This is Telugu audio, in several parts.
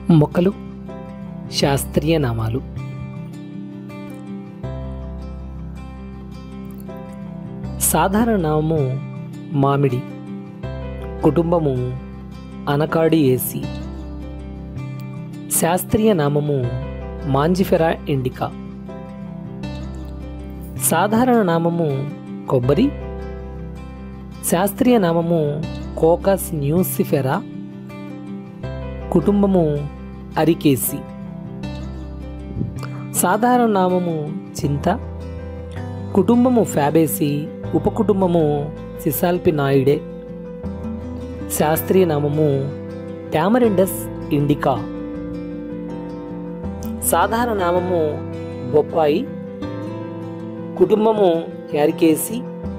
మొక్కలు శాస్త్రీయ నామాలు సాధారణ నామము మామిడి కుటుంబము అనకాడి ఏసి శాస్త్రీయ నామము మాంజిఫెరా ఇండికా సాధారణ నామము కొబ్బరి శాస్త్రీయ నామము కోకస్ న్యూసిఫెరా కుటుంబము అరికేసి సాధారణ నామము చింత కుటుంబము ఫ్యాబేసి ఉపకుటుంబము సిసాల్పినాయిడే శాస్త్రీయ నామము టామరిండస్ ఇండికా సాధారణ నామము బొప్పాయి కుటుంబము క్యారికేసి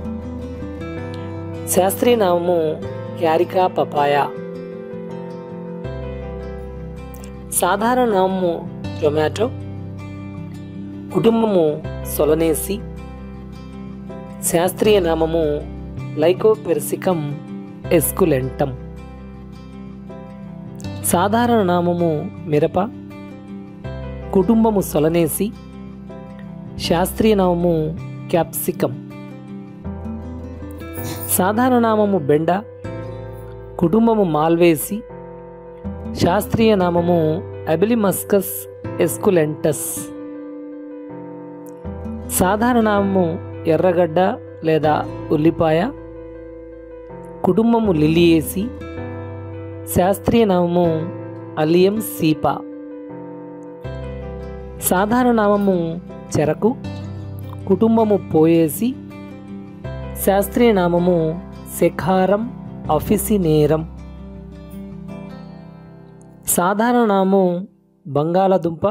శాస్త్రీయ నామము క్యారికా పపాయా సాధారణ నామము టొమాటో కుటుంబము సొలనేసి శాస్త్రీయ నామము లైకోపెర్సికం ఎస్కులెంటం సాధారణ నామము మిరప కుటుంబము సొలనేసి శాస్త్రీయ నామము క్యాప్సికం సాధారణ నామము బెండ కుటుంబము మాల్వేసి శాస్త్రీయ నామము అబిలిమస్కస్ ఎస్కులెంటస్ సాధారణ నామము ఎర్రగడ్డ లేదా ఉల్లిపాయ కుటుంబము లిలియేసి శాస్త్రీయ నామము అలియం సీపా సాధారణ నామము చెరకు కుటుంబము పోయేసి శాస్త్రీయ నామము శఖారం అఫిసినేరం సాధారణ నామం బంగాళదుంప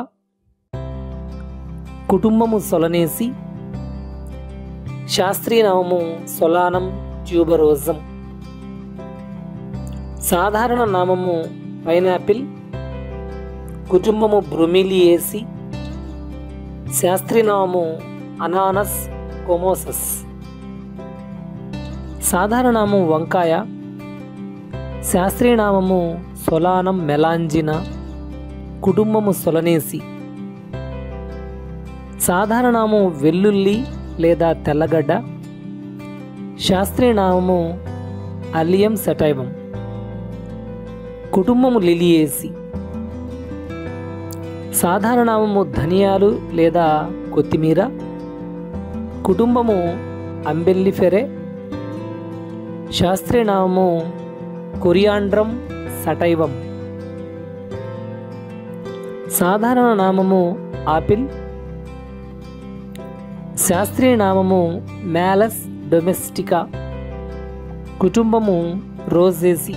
కుటుంబము సొలనేసి శాస్త్రీయ నామము సొలానం ట్యూబరోజం సాధారణ నామము పైనాపిల్ కుటుంబము బ్రుమిలియేసి శాస్త్రీయ నామము అనానస్ కొమోసస్ సాధారణ నామం వంకాయ శాస్త్రీయ నామము సొలానం మెలాంజిన కుటుంబము సొలనేసి సాధారణ నామం వెల్లుల్లి లేదా తెల్లగడ్డ శాస్త్రీయ నామము అలియం సెటైవం కుటుంబము లిలియేసి సాధారణ నామము ధనియాలు లేదా కొత్తిమీర కుటుంబము అంబెల్లిఫెరే శాస్త్రీయ నామము కొరియాండ్రం సటైవం సాధారణ నామము ఆపిల్ శాస్త్రీయ నామము మ్యాలస్ డొమెస్టికా కుటుంబము రోజేసి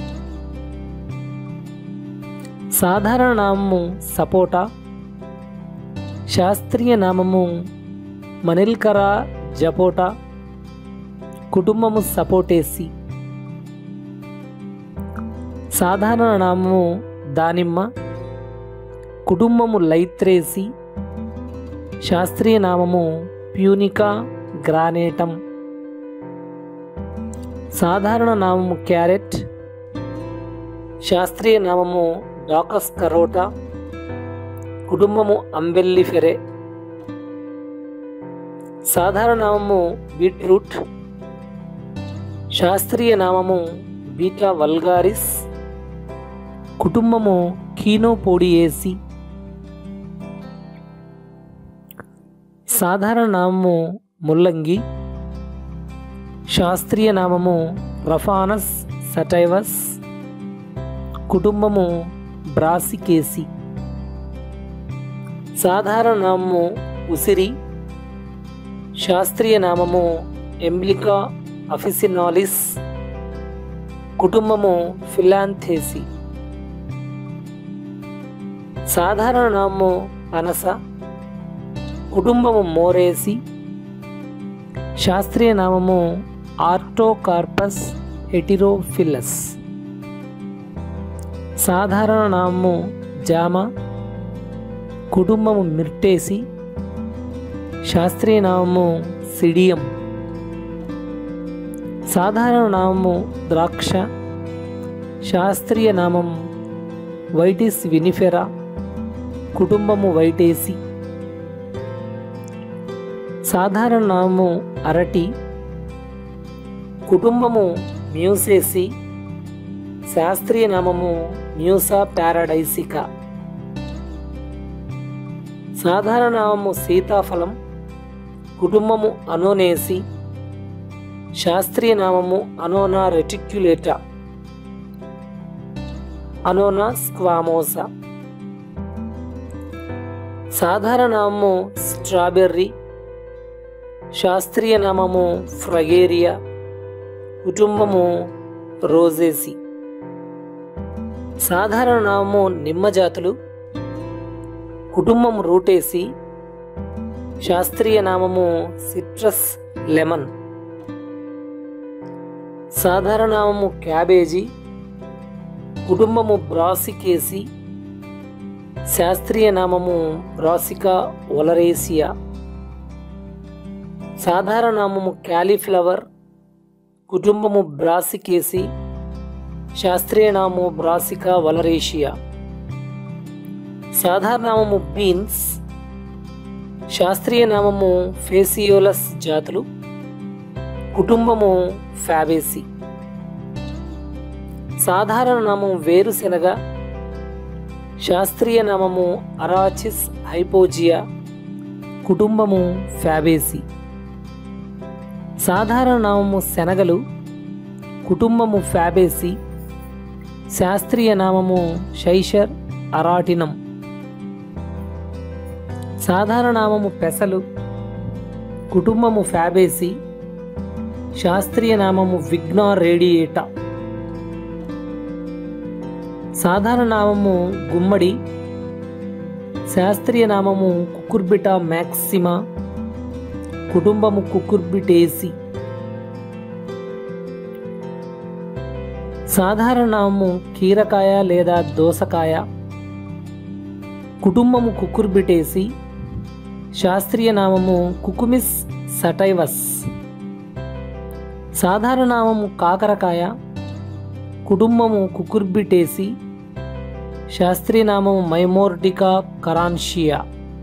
సాధారణ నామము సపోటా శాస్త్రీయ నామము మనిల్కరా జపోటా కుటుంబము సపోటేసి సాధారణ నామము దానిమ్మ కుటుంబము లైత్రేసి శాస్త్రీయ నామము ప్యూనికా గ్రానేటం సాధారణ నామము క్యారెట్ శాస్త్రీయ నామము డాకస్ కరోటా కుటుంబము అంబెల్లిఫెరే సాధారణ నామము బీట్రూట్ శాస్త్రీయ నామము బీటా వల్గారిస్ కుటుంబము కీనోపోడియేసి సాధారణ నామము ముల్లంగి శాస్త్రీయ నామము రఫానస్ సటైవస్ కుటుంబము బ్రాసికేసి సాధారణ నామము ఉసిరి శాస్త్రీయ నామము ఎంబ్లికా అఫిసినాలిస్ కుటుంబము ఫిలాంథేసి సాధారణ నామము పనస కుటుంబము మోరేసి శాస్త్రీయ నామము ఆర్టోకార్పస్ హెటిరోఫిల్లస్ సాధారణ నామము జామ కుటుంబము మిర్టేసి శాస్త్రీయ నామము సిడియం సాధారణ నామము ద్రాక్ష శాస్త్రీయ నామం వైటిస్ వినిఫెరా కుటుంబము వైటేసి సాధారణ నామము అరటి కుటుంబము మ్యూసేసి శాస్త్రీయ నామము మ్యూసా పారాడైసికా సాధారణ నామము సీతాఫలం కుటుంబము అనోనేసి శాస్త్రీయ నామము అనోనా రెటిక్యులేటా అనోనా స్క్వామోసా సాధారణ నామము స్ట్రాబెర్రీ శాస్త్రీయ నామము ఫ్రగేరియా కుటుంబము రోజేసి సాధారణ నామము నిమ్మ జాతులు కుటుంబం రూటేసి శాస్త్రీయ నామము సిట్రస్ లెమన్ సాధారణ నామము క్యాబేజీ కుటుంబము బ్రాసికేసి శాస్త్రీయ నామము బ్రాసికా ఒలరేసియా సాధారణ నామము క్యాలీఫ్లవర్ కుటుంబము బ్రాసికేసి శాస్త్రీయ నామము బ్రాసికా వలరేషియా సాధారణ నామము బీన్స్ శాస్త్రీయ నామము ఫేసియోలస్ జాతులు కుటుంబము ఫ్యాబేసి సాధారణ నామం వేరుశెనగ శాస్త్రీయ నామము అరాచిస్ హైపోజియా కుటుంబము ఫ్యాబేసి సాధారణ నామము శనగలు కుటుంబము ఫ్యాబేసి శాస్త్రీయ నామము శైషర్ అరాటినం సాధారణ నామము పెసలు కుటుంబము ఫ్యాబేసి శాస్త్రీయ నామము విగ్నా రేడియేటా సాధారణ నామము గుమ్మడి శాస్త్రీయ నామము కుకుర్బిటా మ్యాక్సిమా కుటుంబము కుకుర్బిటేసి సాధారణ నామము కీరకాయ లేదా దోసకాయ కుటుంబము కుకుర్బిటేసి శాస్త్రీయ నామము కుకుమిస్ సటైవస్ సాధారణ నామము కాకరకాయ కుటుంబము కుకుర్బిటేసి శాస్త్రీయ నామము మైమోర్టికా కరాన్షియా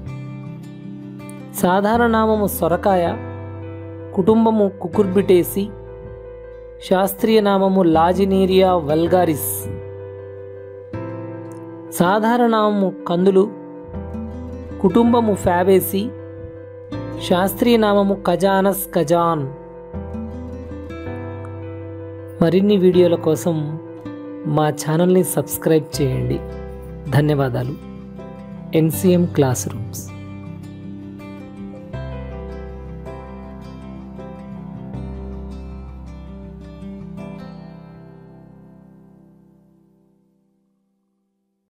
సాధారణ నామము సొరకాయ కుటుంబము కుకుర్బిటేసి శాస్త్రీయ నామము లాజినీరియా వల్గారిస్ సాధారణ నామము కందులు కుటుంబము ఫ్యాబేసి శాస్త్రీయ నామము కజానస్ కజాన్ మరిన్ని వీడియోల కోసం మా ఛానల్ని సబ్స్క్రైబ్ చేయండి ధన్యవాదాలు ఎన్సిఎం క్లాస్ రూమ్స్